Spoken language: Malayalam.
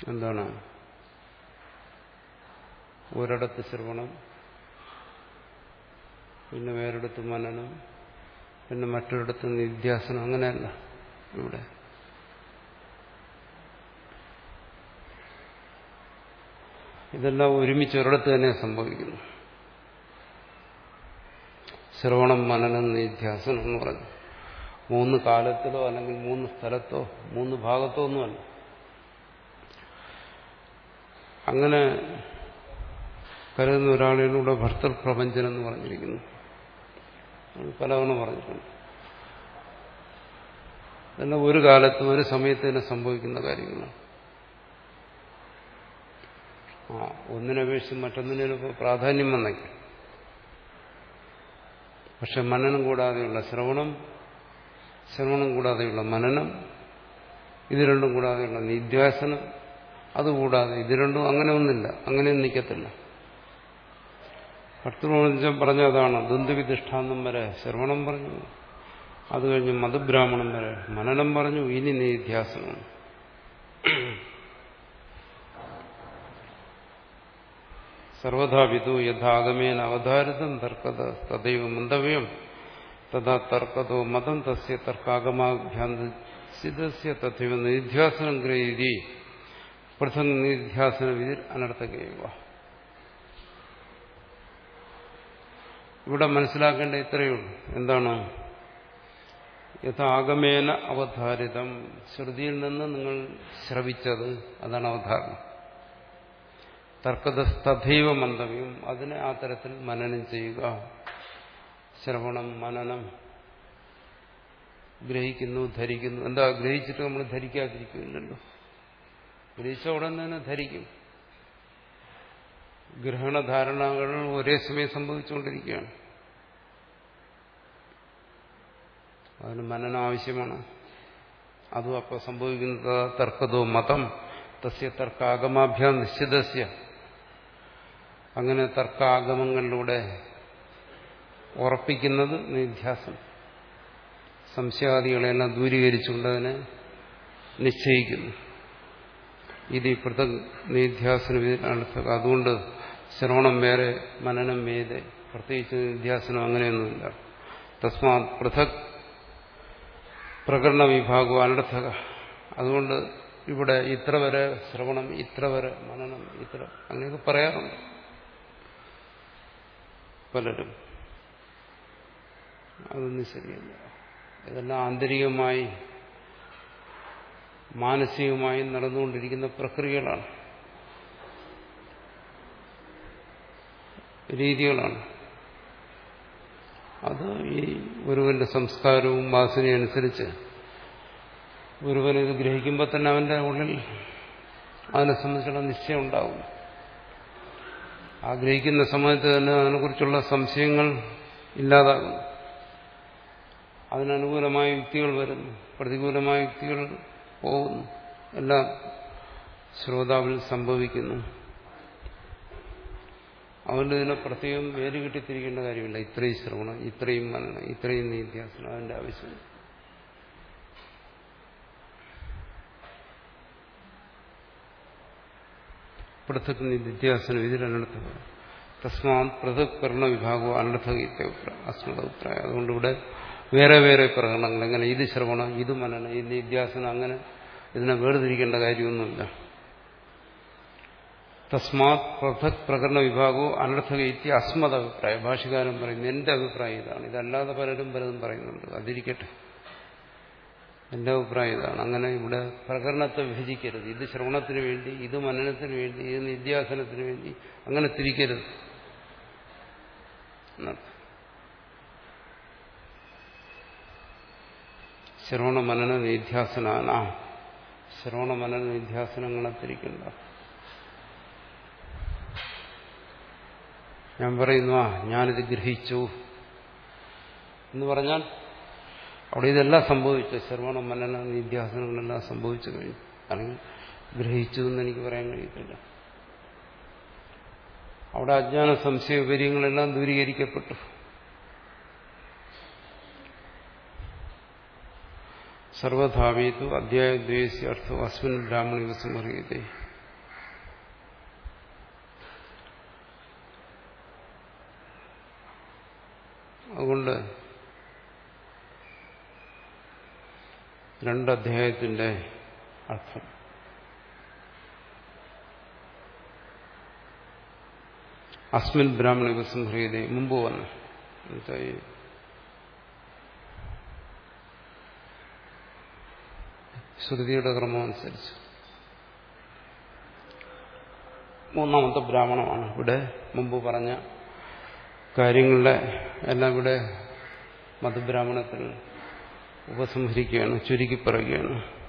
എന്താണ് ഒരിടത്ത് ശ്രവണം പിന്നെ വേറൊരിടത്ത് മനനം പിന്നെ മറ്റൊരിടത്ത് നിധ്യാസനം അങ്ങനെയല്ല ഇവിടെ ഇതെല്ലാം ഒരുമിച്ച് ഒരിടത്ത് തന്നെ സംഭവിക്കുന്നു ശ്രവണം മനനം നിധ്യാസനം എന്ന് പറഞ്ഞു മൂന്ന് കാലത്തിലോ അല്ലെങ്കിൽ മൂന്ന് സ്ഥലത്തോ മൂന്ന് ഭാഗത്തോ ഒന്നുമല്ല അങ്ങനെ കരുതുന്ന ഒരാളിലൂടെ ഭർത്തൃ പ്രപഞ്ചനം എന്ന് പറഞ്ഞിരിക്കുന്നു അത് പലവണ്ണം പറഞ്ഞിട്ടുണ്ട് ഇതെല്ലാം ഒരു കാലത്തും ഒരു സമയത്ത് തന്നെ സംഭവിക്കുന്ന കാര്യങ്ങളാണ് ആ ഒന്നിനപേക്ഷിച്ച് മറ്റൊന്നിനും പ്രാധാന്യം വന്നേക്കും പക്ഷെ മനനം കൂടാതെയുള്ള ശ്രവണം ശ്രവണം കൂടാതെയുള്ള മനനം ഇത് രണ്ടും കൂടാതെയുള്ള നിധ്യാസനം അതുകൂടാതെ ഇത് രണ്ടും അങ്ങനെ ഒന്നില്ല അങ്ങനെയൊന്നും നിൽക്കത്തില്ല ഭർത്തൃപ്രപഞ്ചം പറഞ്ഞ അതാണ് ദന്തുവിധിഷ്ഠാന്തം വരെ ശ്രവണം പറഞ്ഞു അത് കഴിഞ്ഞ് മധുബ്രാഹ്മണം വരെ മനനം പറഞ്ഞു ഇനി നിധ്യാസനം സർവഥാ വിധു യഥാഗമേന അവതാരിതം തർക്കത തദൈവ മന്തവ്യം തഥാ തർക്കതോ മതം തസ്യ തർക്കാഗമാഭ്യാന്തസിതസ്യ തഥൈവ നിധ്യാസനം ഗ്രഹീതി പൃഥക് നിധ്യാസന വിധിർ അനർത്ഥകയുക ഇവിടെ മനസ്സിലാക്കേണ്ട ഇത്രയേ ഉള്ളൂ എന്താണ് യഥാഗമേന അവധാരിതം ശ്രുതിയിൽ നിന്ന് നിങ്ങൾ ശ്രവിച്ചത് അതാണ് അവധാരണം തർക്കതസ്ഥൈവ മന്തവ്യം അതിനെ ആ തരത്തിൽ മനനം ചെയ്യുക ശ്രവണം മനനം ഗ്രഹിക്കുന്നു ധരിക്കുന്നു എന്താ ഗ്രഹിച്ചിട്ട് നമ്മൾ ധരിക്കാതിരിക്കുന്നില്ലല്ലോ ഗ്രഹിച്ച ഉടൻ തന്നെ ധരിക്കും ഗ്രഹണധാരണകൾ ഒരേ സമയം സംഭവിച്ചുകൊണ്ടിരിക്കുകയാണ് അതിന് മനനം ആവശ്യമാണ് അതും അപ്പോൾ സംഭവിക്കുന്നത് തർക്കതോ മതം തസ്യ തർക്കാഗമാഭ്യാം നിശ്ചിതസ്യ അങ്ങനെ തർക്കാഗമങ്ങളിലൂടെ ഉറപ്പിക്കുന്നത് നിധ്യാസം സംശയാദികളെല്ലാം ദൂരീകരിച്ചുകൊണ്ട് അതിനെ നിശ്ചയിക്കുന്നു ഇത് ഈ പൃഥക് നിധ്യാസന വിധിനർത്ഥക അതുകൊണ്ട് ശ്രവണം വേറെ മനനം വേറെ പ്രത്യേകിച്ച് നിധ്യാസനം അങ്ങനെയൊന്നുമില്ല തസ്മാത് പൃഥക് പ്രകടന വിഭാഗവും അനർത്ഥക അതുകൊണ്ട് ഇവിടെ ഇത്ര വരെ ശ്രവണം ഇത്ര വരെ മനനം ഇത്ര അങ്ങനെയൊക്കെ പറയാറുണ്ട് പലരും അതൊന്നും ശരിയല്ല ഇതെല്ലാം ആന്തരികമായി മാനസികമായി നടന്നുകൊണ്ടിരിക്കുന്ന പ്രക്രിയകളാണ് രീതികളാണ് അത് ഈ ഒരുവന്റെ സംസ്കാരവും വാസനയും അനുസരിച്ച് ഒരുവൻ ഇത് ഗ്രഹിക്കുമ്പോൾ തന്നെ അവന്റെ ഉള്ളിൽ അതിനെ സംബന്ധിച്ചുള്ള നിശ്ചയം ഉണ്ടാവും ആഗ്രഹിക്കുന്ന സമയത്ത് തന്നെ അതിനെക്കുറിച്ചുള്ള സംശയങ്ങൾ ഇല്ലാതാകുന്നു അതിനനുകൂലമായ യുക്തികൾ വരുന്നു പ്രതികൂലമായ യുക്തികൾ പോകുന്നു എല്ലാം ശ്രോതാവിൽ സംഭവിക്കുന്നു അതുകൊണ്ട് ഇതിനെ പ്രത്യേകം വേര് കിട്ടിത്തിരിക്കേണ്ട കാര്യമില്ല ഇത്രയും ശ്രവണം ഇത്രയും മനനം ഇത്രയും നിത്യാസനം അതിന്റെ ആവശ്യമില്ല പൃഥക് നിത്യാസനം ഇതിലനർത്ഥക തസ്മാത് പൃഥക് കർണ വിഭാഗവും അനർത്ഥക അസ്മത അഭിപ്രായം അതുകൊണ്ട് ഇവിടെ വേറെ വേറെ പ്രകടനങ്ങൾ എങ്ങനെ ഇത് ശ്രവണം ഇത് മനനം ഇത് നിത്യാസനം അങ്ങനെ ഇതിനെ വേർതിരിക്കേണ്ട കാര്യമൊന്നുമില്ല തസ്മാത് പൃഥക് പ്രകടന വിഭാഗവും അനർത്ഥക ഇത്തി അസ്മത അഭിപ്രായം ഭാഷകാരൻ പറയുന്നു എന്റെ അഭിപ്രായം ഇതാണ് ഇതല്ലാതെ പലരും പലതും പറയുന്നുണ്ട് അതിരിക്കട്ടെ എന്റെ അഭിപ്രായം ഇതാണ് അങ്ങനെ ഇവിടെ പ്രകരണത്തെ വിഭജിക്കരുത് ഇത് ശ്രവണത്തിന് വേണ്ടി ഇത് മനനത്തിന് വേണ്ടി ഇത് നിത്യാസനത്തിന് വേണ്ടി അങ്ങനെ തിരിക്കരുത് എന്നർത്ഥം ശ്രവണ മനന നിധ്യാസനാന ശ്രവണ മനന നിധ്യാസനങ്ങളെ തിരിക്കണ്ട ഞാൻ പറയുന്നു ആ ഞാനിത് ഗ്രഹിച്ചു എന്ന് പറഞ്ഞാൽ അവിടെ ഇതെല്ലാം സംഭവിച്ചു ശ്രവണ മനന നിധ്യാസനങ്ങളെല്ലാം സംഭവിച്ചു കഴിഞ്ഞു അല്ലെങ്കിൽ ഗ്രഹിച്ചു എന്ന് എനിക്ക് പറയാൻ കഴിയത്തില്ല അവിടെ അജ്ഞാന സംശയ വിപര്യങ്ങളെല്ലാം ദൂരീകരിക്കപ്പെട്ടു സർവധാവേതു അധ്യായദ്വേസി അർത്ഥം അസ്മിൻ ബ്രാഹ്മണിക സംഹരിയതേ അതുകൊണ്ട് രണ്ടധ്യായത്തിന്റെ അർത്ഥം അസ്മിൻ ബ്രാഹ്മണ ഉപസംഹ്രിയത മുമ്പ് വന്നു എന്നുവെച്ചാൽ ഈ ശ്രുതിയുടെ ക്രമം അനുസരിച്ച് മൂന്നാമത്തെ ബ്രാഹ്മണമാണ് ഇവിടെ മുമ്പ് പറഞ്ഞ കാര്യങ്ങളുടെ എല്ലാം ഇവിടെ മധുബ്രാഹ്മണത്തിൽ ഉപസംഹരിക്കുകയാണ് ചുരുക്കി പറയുകയാണ്